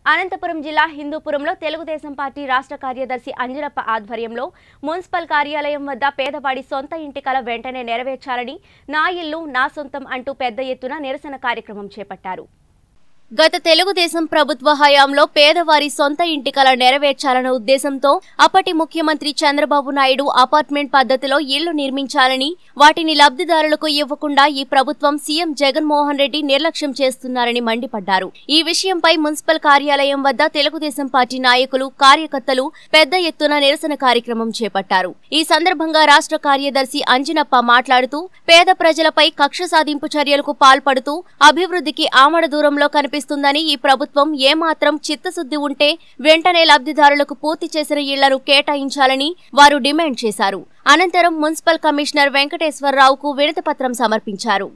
అనంతపురం జిల్లా హిందూపురంలో తెలుగుదేశం పార్టీ రాష్ట్ర కార్యదర్శి అంజనప్ప ఆధ్వర్యంలో మున్సిపల్ కార్యాలయం వద్ద పేదవాడి సొంత ఇంటి కల వెంటనే నెరవేర్చాలని నా ఇల్లు నా సొంతం అంటూ పెద్ద ఎత్తున నిరసన కార్యక్రమం చేపట్టారు గత తెలుగుదేశం ప్రభుత్వ హయాంలో పేదవారి సొంత ఇంటి కల నెరవేర్చాలన్న ఉద్దేశంతో అప్పటి ముఖ్యమంత్రి చంద్రబాబు నాయుడు అపార్ట్మెంట్ పద్ధతిలో ఇళ్లు నిర్మించాలని వాటిని లబ్ధిదారులకు ఇవ్వకుండా ఈ ప్రభుత్వం సీఎం జగన్మోహన్ రెడ్డి నిర్లక్ష్యం చేస్తున్నారని మండిపడ్డారు ఈ విషయంపై మున్సిపల్ కార్యాలయం వద్ద తెలుగుదేశం పార్టీ నాయకులు కార్యకర్తలు పెద్ద ఎత్తున నిరసన కార్యక్రమం చేపట్టారు ఈ సందర్భంగా రాష్ట్ర కార్యదర్శి అంజనప్ప మాట్లాడుతూ పేద ప్రజలపై కక్ష సాధింపు చర్యలకు పాల్పడుతూ అభివృద్ధికి ఆమడ దూరంలో కనిపిస్తుందని ఈ ప్రభుత్వం ఏమాత్రం చిత్తశుద్ధి ఉంటే వెంటనే లబ్ధిదారులకు పూర్తి చేసిన ఇళ్లను కేటాయించాలని వారు డిమాండ్ చేశారు అనంతరం మున్సిపల్ కమిషనర్ వెంకటేశ్వరరావుకు వినతిపత్రం సమర్పించారు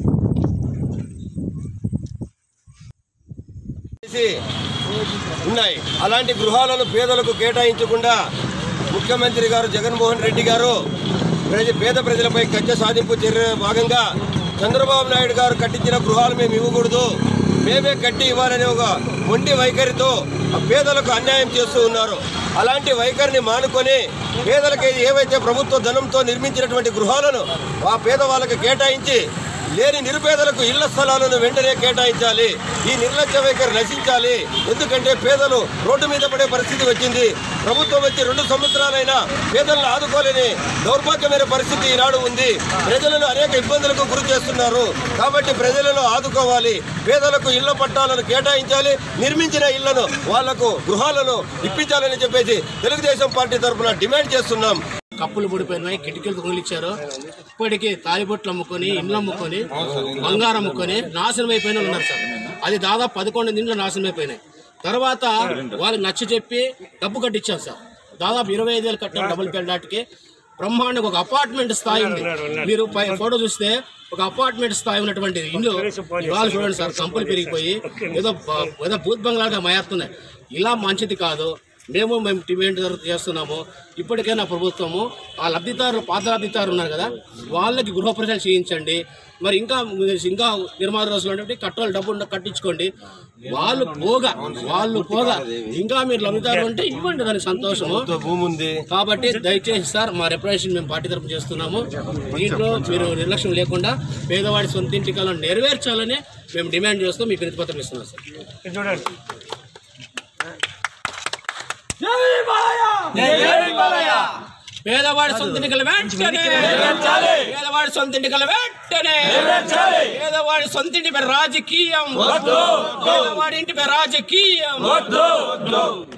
చేసి ఉన్నాయి అలాంటి గృహాలను పేదలకు కేటాయించకుండా ముఖ్యమంత్రి గారు జగన్మోహన్ రెడ్డి గారు ప్రజ పేద ప్రజలపై కక్ష సాధింపు చర్య భాగంగా చంద్రబాబు నాయుడు గారు కట్టించిన గృహాలు మేము ఇవ్వకూడదు మేమే కట్టి ఇవ్వాలనే ఒక మొండి వైఖరితో ఆ పేదలకు అన్యాయం చేస్తూ ఉన్నారు అలాంటి వైఖరిని మానుకొని పేదలకు ఏవైతే ప్రభుత్వ ధనంతో నిర్మించినటువంటి గృహాలను ఆ పేదవాళ్ళకి కేటాయించి లేని నిరుపేదలకు ఇళ్ల స్థలాలను వెంటనే కేటాయించాలి ఈ నిర్లక్ష్య వైఖరి నశించాలి ఎందుకంటే పేదలు రోడ్డు మీద పడే పరిస్థితి వచ్చింది ప్రభుత్వం వచ్చి రెండు సంవత్సరాలైనా పేదలను ఆదుకోలేని దౌర్భాగ్యమైన పరిస్థితి ఈనాడు ఉంది ప్రజలను అనేక ఇబ్బందులకు గురి చేస్తున్నారు కాబట్టి ప్రజలను ఆదుకోవాలి పేదలకు ఇళ్ల పట్టాలను కేటాయించాలి నిర్మించిన ఇళ్లను వాళ్లకు గృహాలను ఇప్పించాలని చెప్పేసి తెలుగుదేశం పార్టీ తరఫున డిమాండ్ చేస్తున్నాం కప్పులు పడిపోయినాయి కిటికీలు తొంగిలిచ్చారు ఇప్పటికీ తాలిబొట్లు అమ్ముకొని ఇండ్లు అమ్ముకొని బంగారం అమ్ముకొని నాశనం అయిపోయిన వాళ్ళు ఉన్నారు సార్ అది దాదాపు పదకొండు ఇండ్లు నాశనం అయిపోయినాయి తర్వాత వాళ్ళకి నచ్చ చెప్పి డబ్బు కట్టించాం సార్ దాదాపు ఇరవై ఐదు వేలు కట్టాం డబుల్ పెళ్ళాటికి బ్రహ్మాండంగా ఒక అపార్ట్మెంట్ స్థాయి ఉంది మీరు పై ఫోటో చూస్తే ఒక అపార్ట్మెంట్ స్థాయి ఉన్నటువంటి ఇల్లు ఇవాళ చూడండి సార్ కంపెనీ పెరిగిపోయి ఏదో బ- ఏదో భూత్ బంగ్లాగా మారుతున్నాయి ఇలా మంచిది కాదు మేము మేము డిమాండ్ చేస్తున్నాము ఇప్పటికైనా ప్రభుత్వము ఆ లబ్ధిదారులు పాత లబ్ధిదారులు ఉన్నారు కదా వాళ్ళకి గృహప్రవేశాలు చేయించండి మరి ఇంకా ఇంకా నిర్మాణ రోజులు అంటే కట్టాలి డబ్బు ఉండ- కట్టించుకోండి వాళ్ళు పోగా వాళ్ళు పోగా ఇంకా మీరు లబ్ధిదారులు అంటే ఇవ్వండి దానికి సంతోషము భూమి ఉంది కాబట్టి దయచేసి సార్ మా రిప్రజెంటేషన్ మేము పార్టీ తరఫున చేస్తున్నాము దీంట్లో మీరు నిర్లక్ష్యం లేకుండా పేదవాడి సొంత ఇంటికాలను నెరవేర్చాలని మేము డిమాండ్ చేస్తూ మీకు వినతిపత్రం ఇస్తున్నాం సార్ పేదవాడి సొంత ఎన్నికల వెంటనే పేదవాడి సొంత ఎన్నికల వెంటనే పేదవాడి సొంత ఇంటి పేరు రాజకీయం పేదవాడి ఇంటి పేరు రాజకీయం